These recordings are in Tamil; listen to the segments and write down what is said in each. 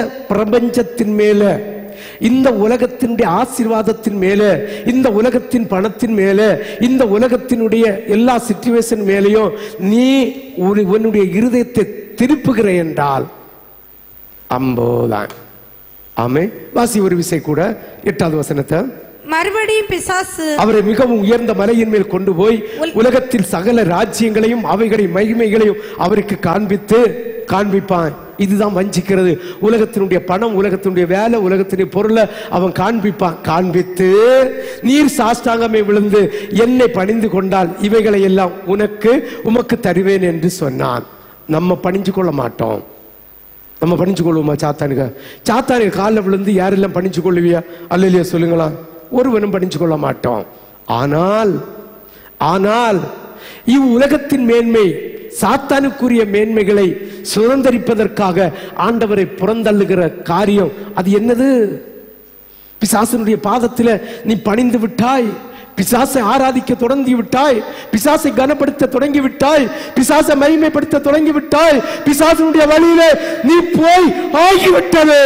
பிரபஞ்சத்தின் மேல இந்த உலகத்தினுடைய ஆசீர்வாதத்தின் மேல இந்த உலகத்தின் பணத்தின் மேல இந்த உலகத்தினுடைய எல்லா சிச்சுவேஷன் மேலேயும் நீ ஒரு- உன்னுடைய இருதயத்தை திருப்புகிற என்றால் அம்போதான் ஆமே வாசி ஒரு விசை கூட எட்டாவது வசனத்தை மறுபடியும் பிசாசு அவரை மிகவும் உயர்ந்த மலையின் மேல் கொண்டு போய் உலகத்தில் சகல ராஜ்யங்களையும் அவைகளின் மகிமைகளையும் அவருக்கு காண்பித்து காண்பிப்பான் இதுதான் வஞ்சிக்கிறது உலகத்தினுடைய பணம் உலகத்தினுடைய வேலை உலகத்தினுடைய பொருளை அவன் காண்பிப்பான் காண்பித்து நீர் சாஷ்டாங்கமே விழுந்து என்னை பணிந்து கொண்டால் இவைகளை எல்லாம் உனக்கு உமக்கு தருவேன் என்று சொன்னான் நம்ம பணிஞ்சு கொள்ள மாட்டோம் நம்ம பணிஞ்சு கொள்வோமா சாத்தானுக்கு சாத்தானுக்கு காலில் விழுந்து யாரெல்லாம் பணிஞ்சு கொள்ளுவியா அல்லையா சொல்லுங்களா ஒருவனும் பணிஞ்சு கொள்ள மாட்டோம் ஆனால் ஆனால் இவ் உலகத்தின் மேன்மை சாத்தானுக்குரிய மேன்மைகளை சுதந்தரிப்பதற்காக ஆண்டவரை புறந்தள்ளுகிற காரியம் அது என்னது பிசாசனுடைய பாதத்தில் நீ பணிந்து விட்டாய் பிசாசை ஆராதிக்க தொடங்கி விட்டாய் பிசாசை கனப்படுத்த தொடங்கி விட்டாய் பிசாசை மகிமைப்படுத்த தொடங்கி விட்டாய் பிசாசனுடைய வழியிலே நீ போய் ஆகிவிட்டது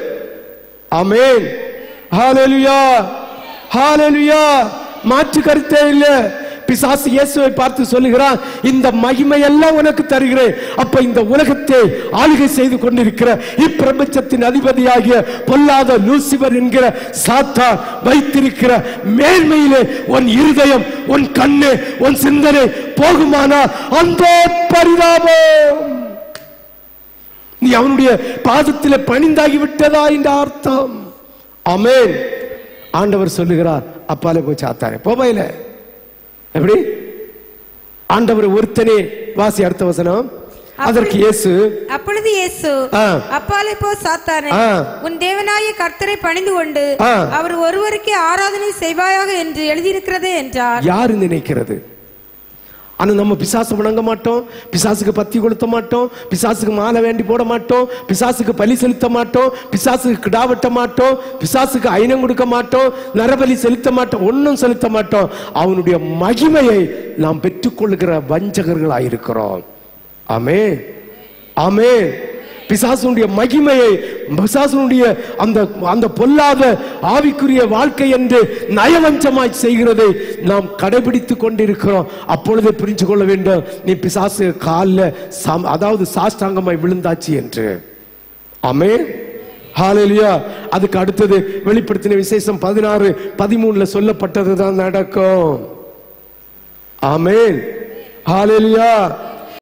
ஆமென் ஹalleluya ஹalleluya மாற்று கருத்தே இல்லை பிசாசு இயேசுவை பார்த்து சொல்லுகிறான் இந்த மகிமை எல்லாம் உனக்கு தருகிறேன் அப்ப இந்த உலகத்தை ஆளுகை செய்து கொண்டிருக்கிற இப்பிரபஞ்சத்தின் அதிபதியாகிய பொல்லாத லூசிபர் என்கிற சாத்தான் வைத்திருக்கிற மேன்மையிலே உன் இருதயம் உன் கண்ணு உன் சிந்தனை போகுமானால் அந்த பரிதாபம் நீ அவனுடைய பாதத்தில் பணிந்தாகி விட்டதா என்ற அர்த்தம் ஆமென் ஆண்டவர் சொல்லுகிறார் அப்பாலே போய் சாத்தானே போபையில எப்படி ஆண்டவர் ஒருத்தனே வாசி அடுத்த வசனம் அதற்கு இயேசு அப்பொழுது இயேசு ஆ. அப்பாலே போ சாத்தானே ஆ. உன் தேவனாய கர்த்தரை பணிந்து கொண்டு ஆ. அவர் ஒருவருக்கே ஆராதனை செய்வாயாக என்று எழுதியிருக்கிறதே என்றார் யாரு நினைக்கிறது ஆனா நம்ம பிசாசு வணங்க மாட்டோம் பிசாசுக்கு பத்தி கொளுத்த மாட்டோம் பிசாசுக்கு மாலை வேண்டி போட மாட்டோம் பிசாசுக்கு பலி செலுத்த மாட்டோம் பிசாசுக்கு கிடா வெட்ட மாட்டோம் பிசாசுக்கு ஐனம் கொடுக்க மாட்டோம் நரபலி செலுத்த மாட்டோம் ஒன்றும் செலுத்த மாட்டோம் அவனுடைய மகிமையை நாம் பெற்றுக்கொள்ளுகிற வஞ்சகர்களாயிருக்கிறோம் ஆமே ஆமே பிசாசுடைய மகிமையை பிசாசுடைய அந்த அந்த பொல்லாத ஆவிக்குரிய வாழ்க்கை என்று நயவஞ்சமாய் செய்கிறதை நாம் கடைபிடித்துக் கொண்டிருக்கிறோம் அப்பொழுதே புரிஞ்சு கொள்ள வேண்டும் நீ பிசாசு காலில் சம் அதாவது சாஷ்டாங்கமாய் விழுந்தாச்சு என்று ஆமே ஹalleluya அதுக்கு அடுத்தது வெளிப்படுத்தின விசேஷம் பதினாறு பதிமூணுல சொல்லப்பட்டது தான் நடக்கும் ஆமென் ஹalleluya